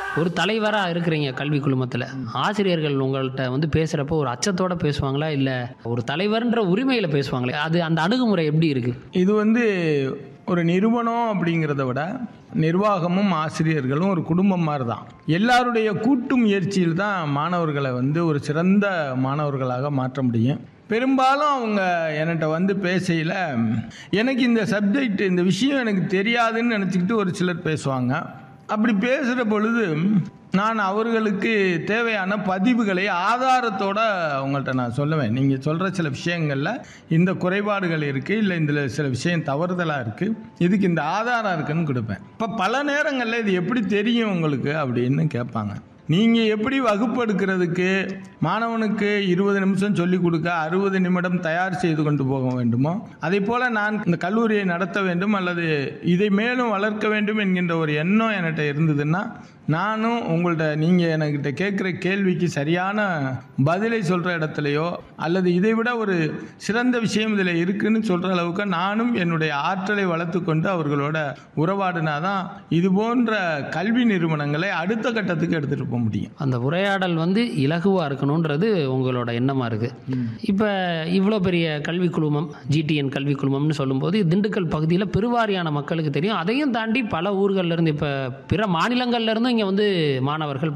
ஒரு தலைவராக இருக்கிறீங்க கல்வி குழுமத்தில் ஆசிரியர்கள் உங்கள்கிட்ட வந்து பேசுகிறப்போ ஒரு அச்சத்தோட பேசுவாங்களா இல்லை ஒரு தலைவர்ன்ற உரிமையில் பேசுவாங்களே அது அந்த அணுகுமுறை எப்படி இருக்குது இது வந்து ஒரு நிறுவனம் அப்படிங்கிறத விட நிர்வாகமும் ஆசிரியர்களும் ஒரு குடும்பம் மாதிரி தான் எல்லாருடைய கூட்டு முயற்சியில் தான் மாணவர்களை வந்து ஒரு சிறந்த மாணவர்களாக மாற்ற முடியும் பெரும்பாலும் அவங்க என்கிட்ட வந்து பேசையில் எனக்கு இந்த சப்ஜெக்ட் இந்த விஷயம் எனக்கு தெரியாதுன்னு நினச்சிக்கிட்டு ஒரு சிலர் பேசுவாங்க அப்படி பேசுகிற பொழுது நான் அவர்களுக்கு தேவையான பதிவுகளை ஆதாரத்தோட உங்கள்கிட்ட நான் சொல்லுவேன் நீங்கள் சொல்கிற சில விஷயங்களில் இந்த குறைபாடுகள் இருக்குது இல்லை இந்த சில விஷயம் தவறுதலாக இருக்குது இதுக்கு இந்த ஆதாரம் இருக்குன்னு கொடுப்பேன் இப்போ பல நேரங்களில் இது எப்படி தெரியும் உங்களுக்கு அப்படின்னு கேட்பாங்க நீங்கள் எப்படி வகுப்பு எடுக்கிறதுக்கு மாணவனுக்கு இருபது நிமிஷம் சொல்லிக் கொடுக்க அறுபது நிமிடம் தயார் செய்து கொண்டு போக வேண்டுமோ அதே போல் நான் இந்த கல்லூரியை நடத்த வேண்டும் அல்லது இதை மேலும் வளர்க்க வேண்டும் என்கின்ற ஒரு எண்ணம் என்கிட்ட இருந்ததுன்னா நானும் உங்கள்கிட்ட நீங்கள் என்கிட்ட கேட்குற கேள்விக்கு சரியான பதிலை சொல்கிற இடத்துலையோ அல்லது இதை விட ஒரு சிறந்த விஷயம் இதில் இருக்குன்னு சொல்கிற அளவுக்கு நானும் என்னுடைய ஆற்றலை வளர்த்து கொண்டு அவர்களோட உறவாடினா தான் இது போன்ற கல்வி நிறுவனங்களை அடுத்த கட்டத்துக்கு எடுத்துகிட்டு போக முடியும் அந்த உரையாடல் வந்து இலகுவாக இருக்கணுன்றது உங்களோட எண்ணமாக இருக்குது இப்போ இவ்வளோ பெரிய கல்வி குழுமம் ஜிடிஎன் கல்வி குழுமம்னு சொல்லும்போது திண்டுக்கல் பகுதியில் பெருவாரியான மக்களுக்கு தெரியும் அதையும் தாண்டி பல ஊர்கள்ல இருந்து இப்போ பிற மாநிலங்கள்ல இருந்தும் இங்கே வந்து மாணவர்கள்